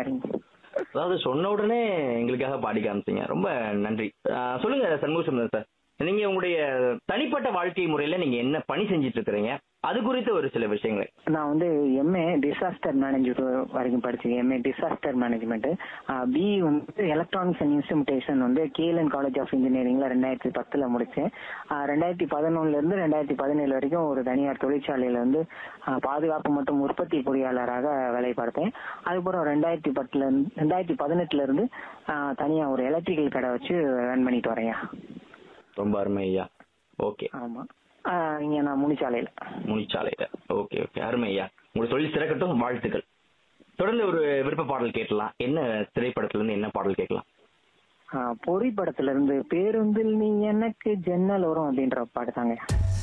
சரிங்க அதாவது சொன்ன உடனே எங்களுக்காக பாடி காமிச்சீங்க ரொம்ப நன்றி ஆஹ் சொல்லுங்க சண்முகசுந்தரம் சார் நீங்க உங்களுடைய தனிப்பட்ட வாழ்க்கை முறையில நீங்க என்ன பணி செஞ்சிட்டு இருக்கிறீங்க அது குறித்த ஒரு சில விஷயங்களை நான் வந்து எம்ஏ டிசாஸ்டர் மேனேஜர் வரைக்கும் படிச்சிருக்கேன் எம்ஏ டிசாஸ்டர் மேனேஜ்மெண்ட் பி வந்து எலக்ட்ரானிக்ஸ் அண்ட் இன்ஸ்ட்ருமெண்டேஷன் வந்து கேஎல்என் காலேஜ் ஆஃப் இன்ஜினியரிங்ல ரெண்டாயிரத்தி பத்துல முடிச்சேன் ஆஹ் ரெண்டாயிரத்தி பதினொன்னுல இருந்து ரெண்டாயிரத்தி பதினேழு வரைக்கும் ஒரு தனியார் தொழிற்சாலையில வந்து ஆஹ் பாதுகாப்பு மற்றும் உற்பத்தி பொறியாளராக வேலை பார்த்தேன் அதுக்கப்புறம் ரெண்டாயிரத்தி பத்துல இருந்து ரெண்டாயிரத்தி பதினெட்டுல இருந்து ஆஹ் தனியா ஒரு எலக்ட்ரிக்கல் கடை வச்சு ரன் பண்ணிட்டு வரேன் ரொம்ப அருமை ஐயா ஓகே ஆமா ஆஹ் இங்க நான் முனிச்சாலையில முனிச்சாலையில ஓகே ஓகே அருமை ஐயா உங்களுக்கு சொல்லி சிறக்கட்டும் வாழ்த்துக்கள் தொடர்ந்து ஒரு விருப்ப பாடல் கேட்கலாம் என்ன திரைப்படத்துல இருந்து என்ன பாடல் கேட்கலாம் ஆஹ் பொறி படத்துல இருந்து பேருந்தில் நீ எனக்கு ஜன்னல் வரும் அப்படின்ற பாட்டு தாங்க